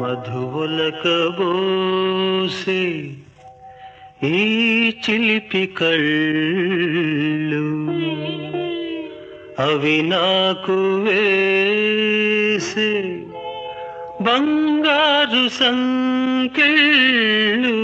మధువులకబోసే ఈ చిలిపి కళ్ళు అవి నాకు వేసే బంగారు సంకెళ్ళు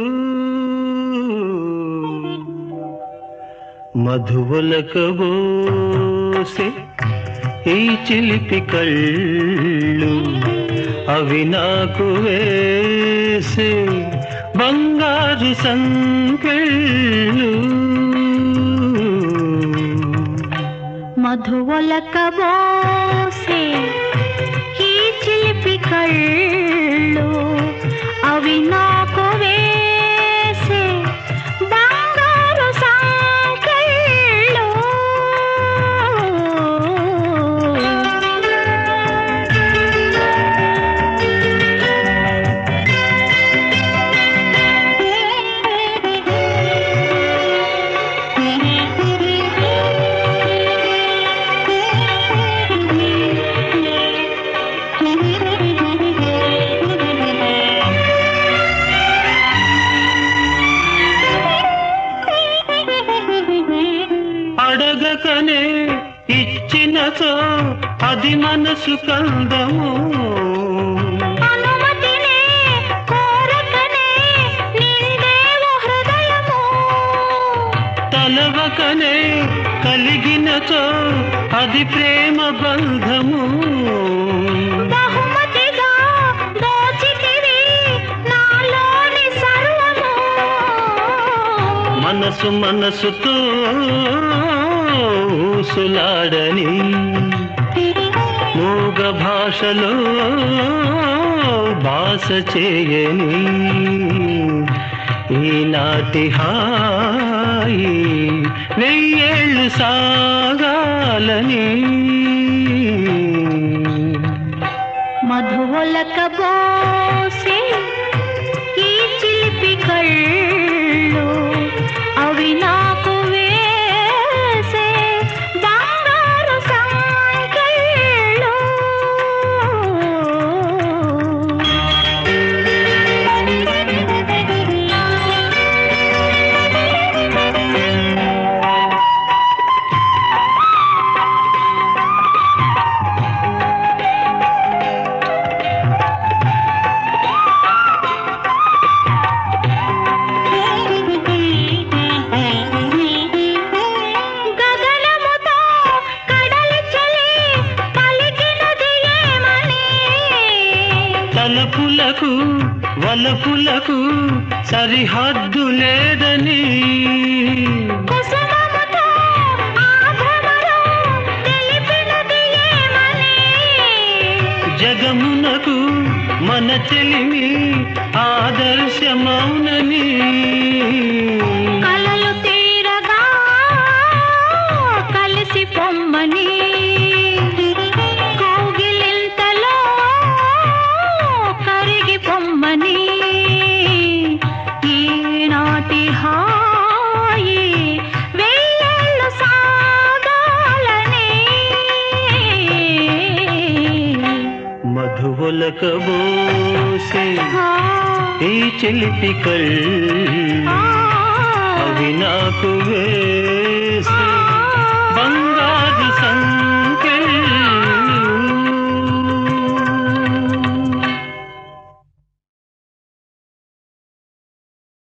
మధువులకబోసే ఈ చిలిపి కళ్ళు అవి నాకు వేసే బంగారు సంకెళ్ళు మధువలకబోసే ఈ చిలిపి కళ్ళు అవి నాకు వేసే బంగారు సంకెళ్ళు అడగకనే ఇచ్చినతో అది మనసు కందము అనుమతినే కోరకనే నిండేవు హృదయము తలవకనే కలిగినతో అది ప్రేమ బంధము బహుమతిగా దోచితివి నాలోని సర్వము మనసు మనసుతో ఊసులాడని మూగ భాషలో భాష చేయని ఈనాటి హాయి వెయ్యేళ్ళు సాగాలని మధువలకబోసే ఈ చిలిపి కళ్ళు అవి నాకు వేసే బంగారు సంకెళ్ళు గగనముతో కడలి చలి పలికినది ఏమని తలపులకు వలపులకు సరిహద్దు లేదని కుసుమముతో ఆ భ్రమలో తెలిపినది ఏమని జగమునకు మన చెలిమి ఆదర్శమౌనని కలలు తీరగా కలిసి పొమ్మని కౌగిలింతలో కరిగి పొమ్మని ఈనాటి హాయి వెయ్యేళ్ళు సాగాలని మధువులకబోసే ఈ చిలిపి కళ్ళు ఆ, అవి నాకు వే